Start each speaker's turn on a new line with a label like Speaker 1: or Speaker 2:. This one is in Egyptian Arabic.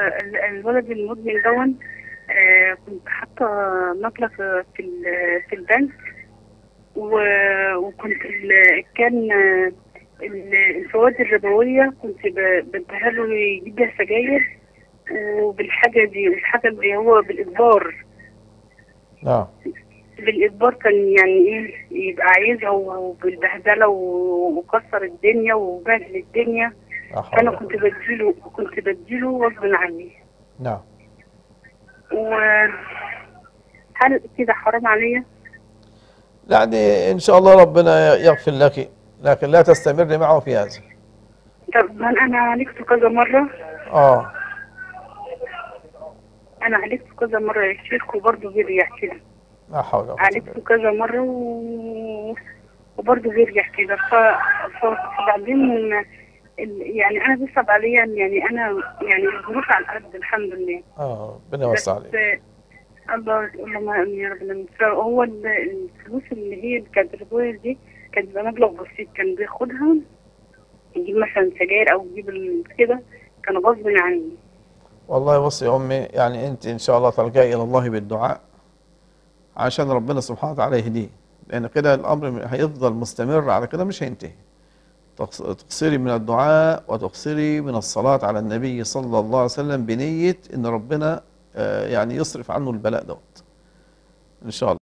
Speaker 1: ال- الولد المدمن دون آه، كنت حاطه مبلغ في ال- في البنك و- وكنت ال- كان آه، ال- الفوائد الربويه كنت ب- بديها له يجيب بيها سجاير وبالحاجه دي الحاجه اللي هو بالاجبار
Speaker 2: نعم
Speaker 1: بالاجبار كان يعني ايه يبقى عايزها وبالبهدله و- وكسر الدنيا وبهدل الدنيا
Speaker 2: لا حول
Speaker 1: فانا
Speaker 2: ولا
Speaker 1: كنت بديله كنت بديله غصب عني
Speaker 2: نعم
Speaker 1: وهل كده حرام عليا؟
Speaker 2: يعني إن شاء الله ربنا يغفر لك لكن لا تستمر معه في هذا
Speaker 1: طب هل انا عالجته كذا مره
Speaker 2: آه
Speaker 1: انا عالجته كذا مره يا شيخ وبرضه بيرجع كده
Speaker 2: لا حول ولا قوة إلا
Speaker 1: عالجته
Speaker 2: بالله.
Speaker 1: كذا مره و... وبرضه بيرجع كده ف... فبعدين ال... يعني انا بيصعب عليا إن يعني انا يعني الظروف على القد الحمد لله
Speaker 2: آه ربنا يوسع
Speaker 1: بس
Speaker 2: عليك
Speaker 1: الله اللهم امين يا رب العالمين فهو ال- الفلوس اللي هي اللي كانت ربوية دي كانت بيبقى مبلغ بسيط كان بياخدها يجيب مثلا سجاير او يجيب ال- كده كان غصب عني
Speaker 2: والله بصي يا أمي يعني أنت إن شاء الله تلجأي إلى الله بالدعاء عشان ربنا سبحانه وتعالى يهديه لأن كده الأمر هيفضل مستمر على كده مش هينتهي تقص- تقصري من الدعاء وتقصري من الصلاة على النبي صلى الله عليه وسلم بنية إن ربنا آه، يعني يصرف عنه البلاء دوت إن شاء الله